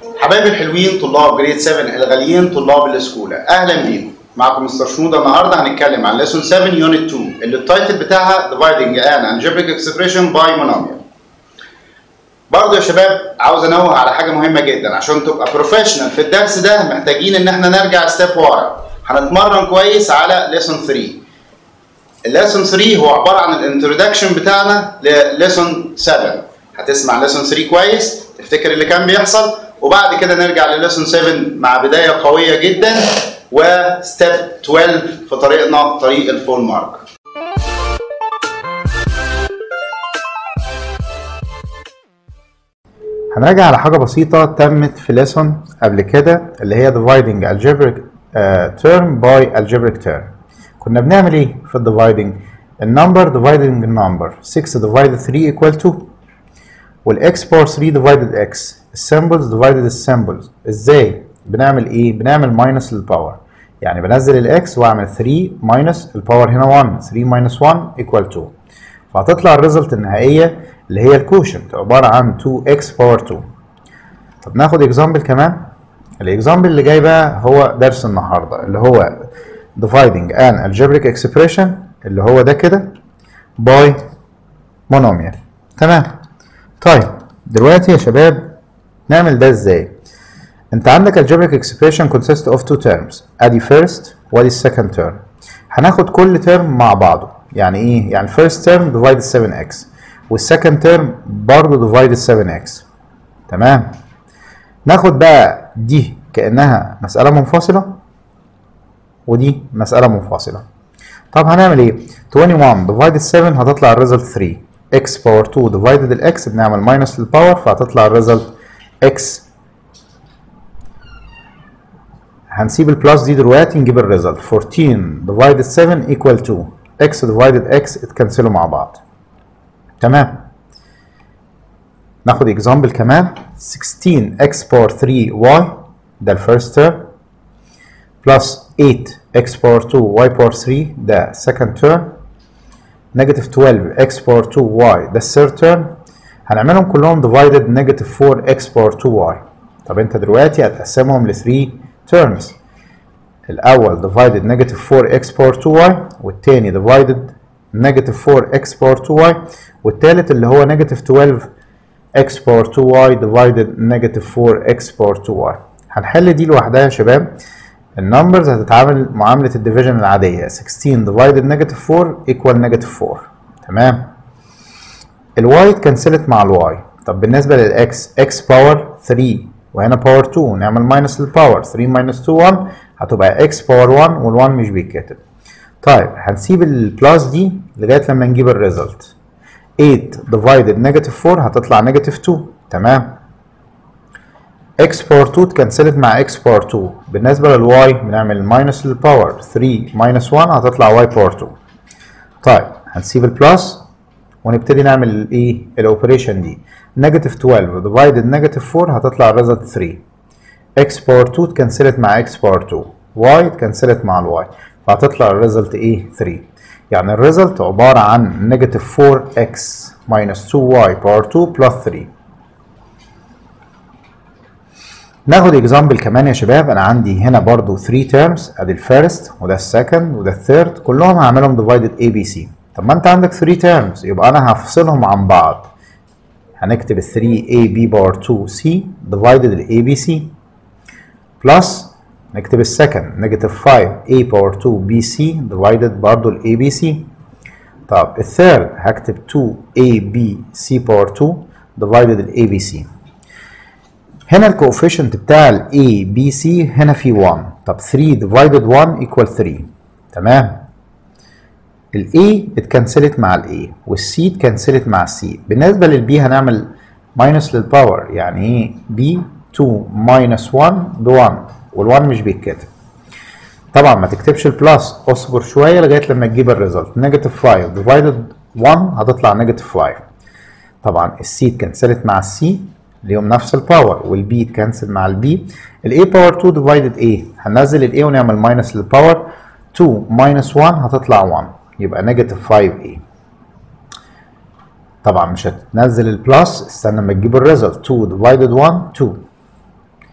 حبايبي الحلوين طلاب جريد 7 الغاليين طلاب الاسكولا اهلا بيكم معكم مستر شنوده النهارده هنتكلم عن ليسون 7 يونت 2 اللي التايتل بتاعها Dividing an Algebraic Expression by Monomial برضه يا شباب عاوز انوه على حاجه مهمه جدا عشان تبقى بروفيشنال في الدرس ده محتاجين ان احنا نرجع ستيب ورا هنتمرن كويس على ليسون 3 الليسون 3 هو عباره عن الانترودكشن بتاعنا لليسون 7 هتسمع ليسون 3 كويس تفتكر اللي كان بيحصل وبعد كده نرجع لليسون 7 مع بدايه قويه جدا وستيب 12 في طريقنا طريق الفول مارك هنراجع على حاجة بسيطة تمت في ليسون قبل كده اللي هي dividing algebraic uh, term by algebraic term كنا بنعمل ايه في الديفايدنج النمبر dividing النمبر 6 divided 3 equal 2 والاكس باور 3 divided x السيمبلز divided السيمبلز ازاي بنعمل ايه بنعمل ماينس للباور يعني بنزل الاكس واعمل 3 ماينس الباور هنا 1 3 ماينس 1 equal 2 فهتطلع الريزلت النهائيه اللي هي الكوشنت عباره عن 2x باور 2 طب ناخد اكزامبل كمان الاكزامبل اللي جاي بقى هو درس النهارده اللي هو dividing an algebraic expression اللي هو ده كده by monomial تمام طيب دلوقتي يا شباب نعمل ده ازاي انت عندك algebraic expression consists of two terms ادي first وادي second term هناخد كل term مع بعضه يعني ايه يعني first term divided 7x والسكند ترم برضه divided 7x تمام ناخد بقى دي كأنها مسألة منفصلة ودي مسألة منفصلة طب هنعمل ايه 21 divided 7 هتطلع الريزلت 3 x باور 2 divided الاكس بنعمل ماينس للباور فهتطلع الريزلت x هنسيب البلس دي دلوقتي نجيب الريزلت 14 divided 7 equal 2 x divided x اتكنسلوا مع بعض تمام ناخد اكزامبل كمان 16 x باور 3 y ده الفيرست تيرم بلس 8 x باور 2 y باور 3 ده second تيرم نيجاتيف 12 x باور 2 y ده الثيرد تيرم هنعملهم كلهم divided نيجاتيف 4 x باور 2 y طب انت دلوقتي هتقسمهم ل 3 terms الاول divided نيجاتيف 4 x باور 2 y والتاني divided نيجاتيف 4 x باور 2 y والتالت اللي هو نيجاتيف 12 x باور 2 y divided نيجاتيف 4 x باور 2 y هنحل دي لوحدها يا شباب النمبرز هتتعامل معاملة الديفيجن العادية 16 divided نيجاتيف 4 equal نيجاتيف 4 تمام الواي اتكنسلت مع الواي طب بالنسبة للاكس x باور 3 وهنا باور 2 نعمل ماينس للباور 3 ماينس 2 1 هتبقى x باور 1 وال1 مش بيتكتب طيب هنسيب البلس دي لغاية لما نجيب الريزلت 8 divided نيجاتيف 4 هتطلع نيجاتيف 2 تمام x باور 2 اتكنسلت مع x باور 2 بالنسبة للواي بنعمل ماينس للباور 3 ماينس 1 هتطلع y باور 2 طيب هنسيب البلس ونبتدي نعمل الايه الاوبريشن دي نيجاتيف 12 divided نيجاتيف 4 هتطلع الريزلت 3 x باور 2 اتكنسلت مع x باور 2 y اتكنسلت مع الواي فهتطلع الريزلت ايه 3 يعني الريزلت عبارة عن نيجاتيف 4x minus 2y باور 2 plus 3 ناخد اكزامبل كمان يا شباب انا عندي هنا برضو 3 terms ادي الفيرست وده السكند وده الثيرد كلهم هعملهم divided ABC طب ما انت عندك 3 terms يبقى انا هفصلهم عن بعض هنكتب 3AB باور 2C divided ال ABC plus نكتب السكند نيجاتيف 5 a باور 2 بي سي ديفايدد برضه ال a b c طب الثيرد هكتب 2 a b c باور 2 ديفايدد ال a b c هنا الكوفيشنت بتاع ال a b c هنا في 1 طب 3 ديفايدد 1 equal 3 تمام ال a اتكنسلت مع ال a وال c اتكنسلت مع ال c بالنسبة لل b هنعمل ماينس للباور يعني ايه b 2 ماينس 1 ب 1 وال1 مش بيتكتب طبعا ما تكتبش البلس اصبر شويه لغايه لما تجيب الريزلت نيجاتيف 5 ديفايدد 1 هتطلع نيجاتيف 5 طبعا السي اتكنسلت مع السي ليهم نفس الباور والبي اتكنسل مع البي الاي باور 2 ديفايدد ايه هننزل الاي ونعمل ماينس للباور 2 ماينس 1 هتطلع 1 يبقى نيجاتيف 5 ايه طبعا مش هتنزل البلس استنى لما تجيب الريزلت 2 ديفايدد 1 2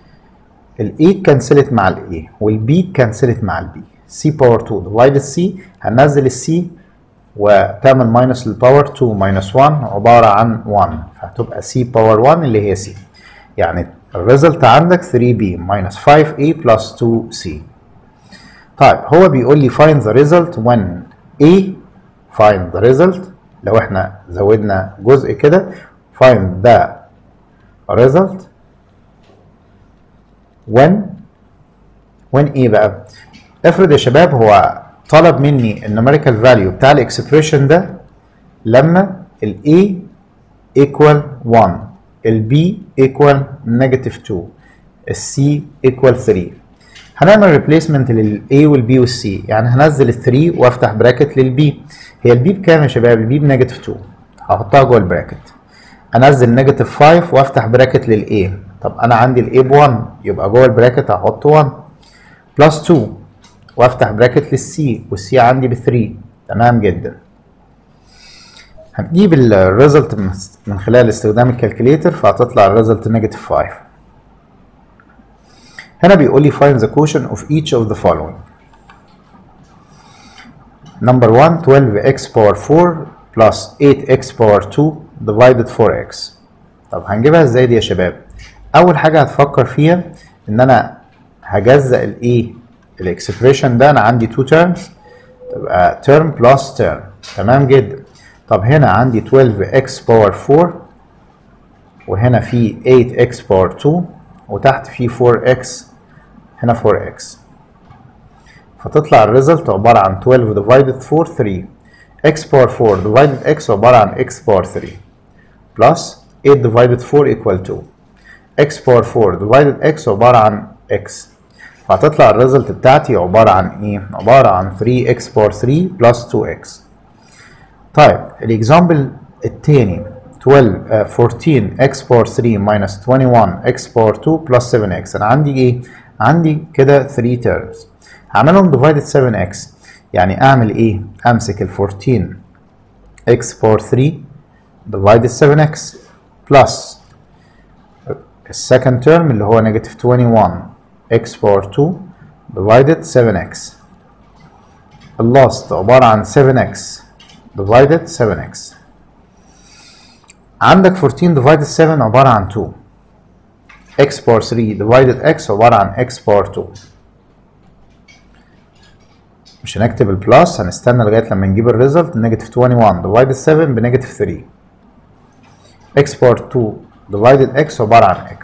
الاي اتكنسلت مع الاي والبي اتكنسلت مع البي سي باور 2 ديفايد السي هننزل السي وتعمل ماينس للباور 2 ماينس 1 عباره عن 1 فهتبقى سي باور 1 اللي هي سي يعني الريزلت عندك 3b minus 5a plus 2c طيب هو بيقول لي find the result when a find the result لو احنا زودنا جزء كده find the result when when ايه بقى افرض يا شباب هو طلب مني النوميريكال فاليو بتاع الاكسبريشن ده لما ال a equal 1 ال b equal negative 2 ال c equal 3 هنعمل ريبليسمنت لل a وال b وال c يعني هنزل ال 3 وافتح براكت لل b هي ال b بكام يا شباب ال b بنيجاتيف 2 هحطها جوه البراكت انزل نيجاتيف 5 وافتح براكت لل a طب انا عندي ال a ب 1 يبقى جوه البراكت هحط 1 بلس 2 وافتح براكت لل c وال c عندي ب 3 تمام جدا هنجيب الريزلت من خلال استخدام الكالكوليتر فهتطلع الريزلت نيجاتيف 5 هنا بيقول لي find the quotient of each of the following number 1 12x power 4 plus 8x power 2 divided 4x طب هنجيبها ازاي دي يا شباب اول حاجه هتفكر فيها ان انا هجزأ الايه الاكسبريشن ده انا عندي 2 terms تبقى term plus term تمام جدا طب هنا عندي 12x باور 4 وهنا في 8x باور 2 وتحت في 4x هنا 4x فتطلع الريزلت عبارة عن 12 divided 4 3 x باور 4 divided x عبارة عن x باور 3 plus 8 divided 4 equal 2 x باور 4 divided x عبارة عن x فهتطلع الريزلت بتاعتي عبارة عن ايه؟ عبارة عن 3x باور 3 plus 2x طيب الاكزامبل التاني 12 uh, 14 x باور 3 minus 21 x باور 2 plus 7x انا عندي ايه؟ عندي كده 3 terms هعملهم divided 7x يعني اعمل ايه؟ امسك ال 14 x باور 3 divided 7x plus السكند term اللي هو negative 21 x باور 2 divided 7x اللاست عبارة عن 7x divided 7x عندك 14 divided 7 عبارة عن 2 x باور 3 divided x عبارة عن x باور 2 مش هنكتب البلس هنستنى لغاية لما نجيب الريزلت نيجاتيف 21 divided 7 بنيجاتيف 3 x باور 2 divided x عبارة عن x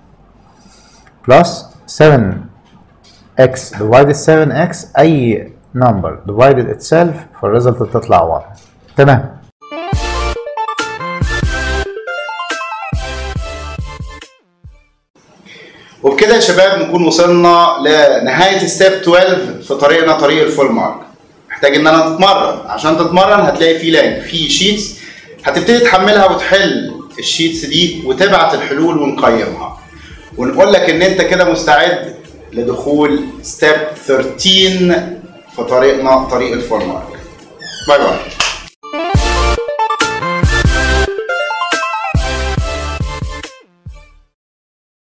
plus 7x divided 7x أي number divided itself فالريزلت تطلع 1 تمام وبكده يا شباب نكون وصلنا لنهاية ستيب 12 في طريقنا طريق الفول مارك محتاج ان انا تتمرن عشان تتمرن هتلاقي في لينك في شيتس هتبتدي تحملها وتحل الشيتس دي وتبعت الحلول ونقيمها ونقول لك ان انت كده مستعد لدخول ستيب 13 في طريقنا طريق الفول مارك باي باي